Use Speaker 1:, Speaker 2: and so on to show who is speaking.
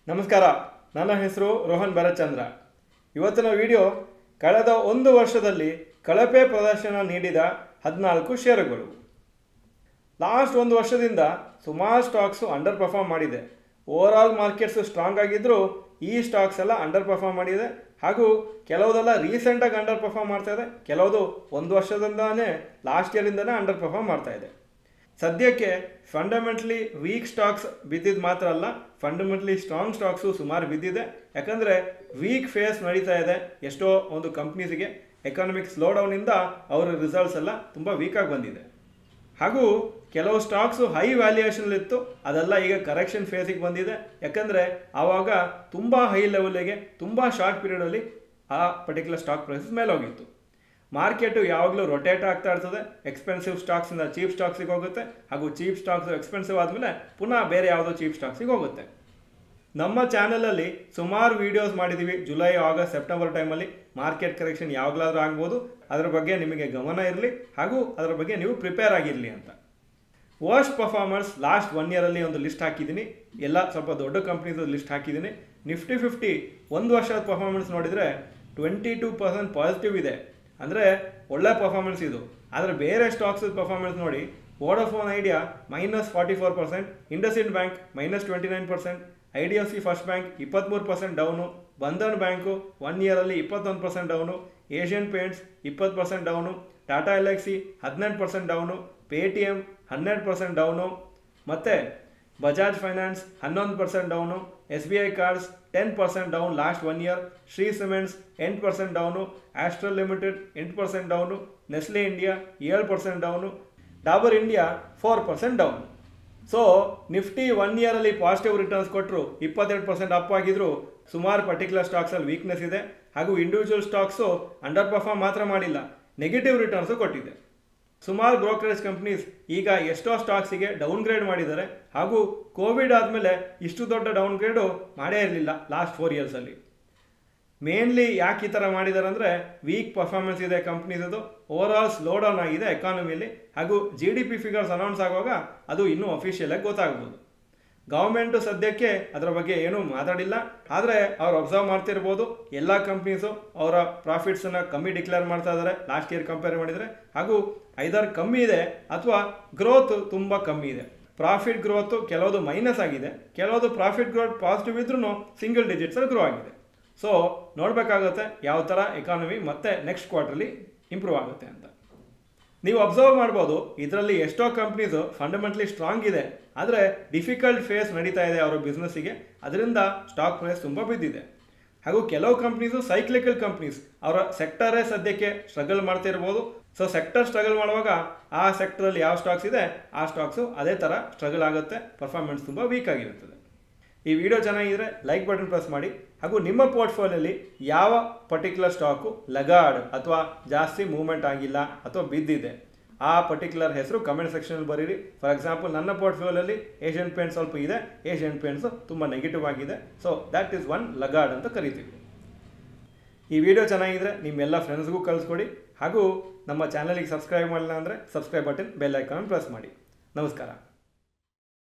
Speaker 1: ನಮಸ್ಕಾರ ನನ್ನ ಹೆಸರು ರೋಹನ್ ಭರತ್ಚಂದ್ರ ಇವತ್ತಿನ ವಿಡಿಯೋ ಕಳೆದ ಒಂದು ವರ್ಷದಲ್ಲಿ ಕಳಪೆ ಪ್ರದರ್ಶನ ನೀಡಿದ ಹದಿನಾಲ್ಕು ಷೇರುಗಳು ಲಾಸ್ಟ್ ಒಂದು ವರ್ಷದಿಂದ ಸುಮಾರು ಸ್ಟಾಕ್ಸು ಅಂಡರ್ ಪರ್ಫಾರ್ಮ್ ಮಾಡಿದೆ ಓವರ್ ಆಲ್ ಮಾರ್ಕೆಟ್ಸು ಸ್ಟ್ರಾಂಗ್ ಆಗಿದ್ದರೂ ಈ ಸ್ಟಾಕ್ಸ್ ಎಲ್ಲ ಅಂಡರ್ ಪರ್ಫಾರ್ಮ್ ಮಾಡಿದೆ ಹಾಗೂ ಕೆಲವುದೆಲ್ಲ ರೀಸೆಂಟಾಗಿ ಅಂಡರ್ ಪರ್ಫಾರ್ಮ್ ಮಾಡ್ತಾ ಇದೆ ಕೆಲವುದು ಒಂದು ವರ್ಷದಿಂದಾನೇ ಲಾಸ್ಟ್ ಇಯರಿಂದನೇ ಅಂಡರ್ ಪರ್ಫಾರ್ಮ್ ಮಾಡ್ತಾ ಇದೆ ಸದ್ಯಕ್ಕೆ ಫಂಡಮೆಂಟ್ಲಿ ವೀಕ್ ಸ್ಟಾಕ್ಸ್ ಬಿದ್ದಿದ್ದು ಮಾತ್ರ ಅಲ್ಲ ಫಂಡಮೆಂಟ್ಲಿ ಸ್ಟ್ರಾಂಗ್ ಸ್ಟಾಕ್ಸು ಸುಮಾರು ಬಿದ್ದಿದೆ ಯಾಕಂದರೆ ವೀಕ್ ಫೇಸ್ ನಡೀತಾ ಇದೆ ಎಷ್ಟೋ ಒಂದು ಕಂಪ್ನೀಸಿಗೆ ಎಕಾನಮಿಕ್ ಸ್ಲೋ ಡೌನಿಂದ ಅವರ ರಿಸಲ್ಟ್ಸ್ ಎಲ್ಲ ತುಂಬ ವೀಕಾಗಿ ಬಂದಿದೆ ಹಾಗೂ ಕೆಲವು ಸ್ಟಾಕ್ಸು ಹೈ ವ್ಯಾಲ್ಯೂಯೇಷನ್ ಇತ್ತು ಅದೆಲ್ಲ ಈಗ ಕರೆಕ್ಷನ್ ಫೇಸಿಗೆ ಬಂದಿದೆ ಯಾಕಂದರೆ ಆವಾಗ ತುಂಬ ಹೈ ಲೆವೆಲಿಗೆ ತುಂಬ ಶಾರ್ಟ್ ಪೀರಿಯಡಲ್ಲಿ ಆ ಪರ್ಟಿಕ್ಯುಲರ್ ಸ್ಟಾಕ್ ಪ್ರೈಸಸ್ ಮೇಲೆ ಹೋಗಿತ್ತು ಮಾರ್ಕೆಟು ಯಾವಾಗಲೂ ರೊಟೇಟ್ ಆಗ್ತಾ ಇರ್ತದೆ ಎಕ್ಸ್ಪೆನ್ಸಿವ್ ಸ್ಟಾಕ್ಸಿಂದ ಚೀಪ್ ಸ್ಟಾಕ್ಸಿಗೆ ಹೋಗುತ್ತೆ ಹಾಗೂ ಚೀಪ್ ಸ್ಟಾಕ್ಸ್ ಎಕ್ಸ್ಪೆನ್ಸಿವ್ ಆದಮೇಲೆ ಪುನಃ ಬೇರೆ ಯಾವುದೋ ಚೀಪ್ ಸ್ಟಾಕ್ಸಿಗೆ ಹೋಗುತ್ತೆ ನಮ್ಮ ಚಾನಲಲ್ಲಿ ಸುಮಾರು ವೀಡಿಯೋಸ್ ಮಾಡಿದ್ದೀವಿ ಜುಲೈ ಆಗಸ್ಟ್ ಸೆಪ್ಟೆಂಬರ್ ಟೈಮಲ್ಲಿ ಮಾರ್ಕೆಟ್ ಕರೆಕ್ಷನ್ ಯಾವಾಗಲಾದ್ರೂ ಆಗ್ಬೋದು ಅದರ ಬಗ್ಗೆ ನಿಮಗೆ ಗಮನ ಇರಲಿ ಹಾಗೂ ಅದರ ಬಗ್ಗೆ ನೀವು ಪ್ರಿಪೇರ್ ಆಗಿರಲಿ ಅಂತ ವರ್ಸ್ಟ್ ಪರ್ಫಾರ್ಮರ್ಸ್ ಲಾಸ್ಟ್ ಒನ್ ಇಯರಲ್ಲಿ ಒಂದು ಲಿಸ್ಟ್ ಹಾಕಿದ್ದೀನಿ ಎಲ್ಲ ಸ್ವಲ್ಪ ದೊಡ್ಡ ಕಂಪ್ನೀಸ್ ಲಿಸ್ಟ್ ಹಾಕಿದ್ದೀನಿ ನಿಫ್ಟಿ ಫಿಫ್ಟಿ ಒಂದು ವರ್ಷದ ಪರ್ಫಾರ್ಮೆನ್ಸ್ ನೋಡಿದರೆ ಟ್ವೆಂಟಿ ಟೂ ಪರ್ಸೆಂಟ್ ಪಾಸಿಟಿವ್ ಇದೆ ಅಂದರೆ ಒಳ್ಳೆ ಪರ್ಫಾರ್ಮೆನ್ಸ್ ಇದು ಆದರೆ ಬೇರೆ ಸ್ಟಾಕ್ಸ್ ಪರ್ಫಾರ್ಮೆನ್ಸ್ ನೋಡಿ Vodafone Idea minus forty four percent IndusInd bank minus twenty nine percent I D F C first bank ಇಪ್ಪತ್ತ್ಮೂರು percent down Bandhan bank one ಇಯರಲ್ಲಿ ಇಪ್ಪತ್ತೊಂದು ಪರ್ಸೆಂಟ್ ಡೌನು ಏಷ್ಯನ್ ಪೇಂಟ್ಸ್ ಇಪ್ಪತ್ತು percent down Tata Elxsi ಹದಿನೆಂಟು percent down pay T M ಹನ್ನೆರಡು percent down ಮತ್ತು Bajaj finance ಹನ್ನೊಂದು percent down S B I cards ten percent down last one year Shree cements ಎಂಟು percent down Astral limited ಎಂಟು percent down Nestle India ಏಳು percent down Dabur India four percent down so Nifty one ಇಯರಲ್ಲಿ positive returns ಕೊಟ್ಟರು ಇಪ್ಪತ್ತೆರಡು percent up ಆಗಿದ್ರು ಸುಮಾರು particular ಸ್ಟಾಕ್ಸಲ್ಲಿ weakness ಇದೆ ಹಾಗೂ ಇಂಡಿವಿಜುವಲ್ ಸ್ಟಾಕ್ಸು ಅಂಡರ್ ಪರ್ಫಾರ್ಮ್ ಮಾತ್ರ ಮಾಡಿಲ್ಲ ನೆಗೆಟಿವ್ ರಿಟರ್ನ್ಸು ಕೊಟ್ಟಿದೆ ಸುಮಾರು ಬ್ರೋಕರೇಜ್ ಕಂಪ್ನೀಸ್ ಈಗ ಎಷ್ಟೋ ಸ್ಟಾಕ್ಸಿಗೆ ಡೌನ್ ಗ್ರೇಡ್ ಮಾಡಿದ್ದಾರೆ ಹಾಗೂ ಕೋವಿಡ್ ಆದಮೇಲೆ ಇಷ್ಟು ದೊಡ್ಡ ಡೌನ್ ಗ್ರೇಡು ಮಾಡೇ ಇರಲಿಲ್ಲ ಲಾಸ್ಟ್ ಫೋರ್ ಇಯರ್ಸಲ್ಲಿ ಮೇನ್ಲಿ ಯಾಕೆ ಈ ಥರ ಮಾಡಿದ್ದಾರೆ ಅಂದರೆ ವೀಕ್ ಪರ್ಫಾರ್ಮೆನ್ಸ್ ಇದೆ ಕಂಪ್ನೀಸದು ಓವರ್ ಆಲ್ ಸ್ಲೋ ಡೌನ್ ಆಗಿದೆ ಎಕಾನಮಿಲಿ ಹಾಗೂ G D P figures announce ಆಗುವಾಗ ಅದು ಇನ್ನೂ ಅಫಿಷಿಯಲಾಗಿ ಗೊತ್ತಾಗ್ಬೋದು ಗೌರ್ಮೆಂಟು ಸದ್ಯಕ್ಕೆ ಅದರ ಬಗ್ಗೆ ಏನೂ ಮಾತಾಡಿಲ್ಲ ಆದರೆ ಅವ್ರು ಅಬ್ಸರ್ವ್ ಮಾಡ್ತಿರ್ಬೋದು ಎಲ್ಲ ಕಂಪ್ನೀಸು ಅವರ ಪ್ರಾಫಿಟ್ಸನ್ನು ಕಮ್ಮಿ ಡಿಕ್ಲೇರ್ ಮಾಡ್ತಾ ಇದ್ದಾರೆ ಲಾಸ್ಟ್ ಇಯರ್ ಕಂಪೇರ್ ಮಾಡಿದರೆ ಹಾಗೂ ಐದರ್ ಕಮ್ಮಿ ಇದೆ ಅಥವಾ ಗ್ರೋತ್ ತುಂಬ ಕಮ್ಮಿ ಇದೆ ಪ್ರಾಫಿಟ್ ಗ್ರೋತು ಕೆಲವುದು ಮೈನಸ್ ಆಗಿದೆ ಕೆಲವುದು ಪ್ರಾಫಿಟ್ ಗ್ರೋತ್ ಪಾಸಿಟಿವ್ ಇದ್ರೂ ಸಿಂಗಲ್ ಡಿಜಿಟ್ಸಲ್ಲಿ ಗ್ರೋ ಆಗಿದೆ ಸೊ ನೋಡಬೇಕಾಗುತ್ತೆ ಯಾವ ಥರ ಎಕಾನಮಿ ಮತ್ತೆ ನೆಕ್ಸ್ಟ್ ಕ್ವಾರ್ಟರ್ಲಿ ಇಂಪ್ರೂವ್ ಆಗುತ್ತೆ ಅಂತ ನೀವು ಅಬ್ಸರ್ವ್ ಮಾಡ್ಬೋದು ಇದರಲ್ಲಿ ಎಷ್ಟೋ ಕಂಪ್ನೀಸು ಫಂಡಮೆಂಟ್ಲಿ ಸ್ಟ್ರಾಂಗ್ ಇದೆ ಆದರೆ ಡಿಫಿಕಲ್ಟ್ ಫೇಸ್ ನಡೀತಾ ಇದೆ ಅವರ ಬಿಸ್ನೆಸ್ಸಿಗೆ ಅದರಿಂದ ಸ್ಟಾಕ್ ಪ್ರೈಸ್ ತುಂಬ ಬಿದ್ದಿದೆ ಹಾಗೂ ಕೆಲವು ಕಂಪ್ನೀಸು ಸೈಕ್ಲಿಕಲ್ ಕಂಪ್ನೀಸ್ ಅವರ ಸೆಕ್ಟರೇ ಸದ್ಯಕ್ಕೆ ಸ್ಟ್ರಗಲ್ ಮಾಡ್ತಿರ್ಬೋದು ಸೊ ಸೆಕ್ಟರ್ ಸ್ಟ್ರಗಲ್ ಮಾಡುವಾಗ ಆ ಸೆಕ್ಟರಲ್ಲಿ ಯಾವ ಸ್ಟಾಕ್ಸ್ ಇದೆ ಆ ಸ್ಟಾಕ್ಸು ಅದೇ ಥರ ಸ್ಟ್ರಗಲ್ ಆಗುತ್ತೆ ಪರ್ಫಾರ್ಮೆನ್ಸ್ ತುಂಬ ವೀಕ್ ಆಗಿರುತ್ತದೆ ಈ ವಿಡಿಯೋ ಚೆನ್ನಾಗಿದ್ರೆ ಲೈಕ್ ಬಟನ್ ಪ್ರೆಸ್ ಮಾಡಿ ಹಾಗೂ ನಿಮ್ಮ ಪೋರ್ಟ್ಫೋಲಿಯೋಲಿ ಯಾವ ಪರ್ಟಿಕ್ಯುಲರ್ ಸ್ಟಾಕು ಲಗಾಡ್ ಅಥವಾ ಜಾಸ್ತಿ ಮೂವ್ಮೆಂಟ್ ಆಗಿಲ್ಲ ಅಥವಾ ಬಿದ್ದಿದೆ ಆ ಪರ್ಟಿಕ್ಯುಲರ್ ಹೆಸರು ಕಮೆಂಟ್ ಸೆಕ್ಷನಲ್ಲಿ ಬರೀರಿ ಫಾರ್ ಎಕ್ಸಾಂಪಲ್ ನನ್ನ ಪೋರ್ಟ್ಫೋಲಿಯೋಲಿ ಏಷ್ಯನ್ ಪೇಂಟ್ ಸ್ವಲ್ಪ ಇದೆ ಏಷ್ಯನ್ ಪೇಂಟ್ಸು ತುಂಬ ನೆಗೆಟಿವ್ ಆಗಿದೆ ಸೊ ದ್ಯಾಟ್ ಈಸ್ ಒನ್ ಲಗಾಡ್ ಅಂತ ಕರಿತೀವಿ ಈ ವಿಡಿಯೋ ಚೆನ್ನಾಗಿದ್ರೆ ನಿಮ್ಮೆಲ್ಲ ಫ್ರೆಂಡ್ಸ್ಗೂ ಕಳಿಸ್ಕೊಡಿ ಹಾಗೂ ನಮ್ಮ ಚಾನಲಿಗೆ ಸಬ್ಸ್ಕ್ರೈಬ್ ಮಾಡಿಲ್ಲ ಅಂದರೆ subscribe button bell icon press ಮಾಡಿ ನಮಸ್ಕಾರ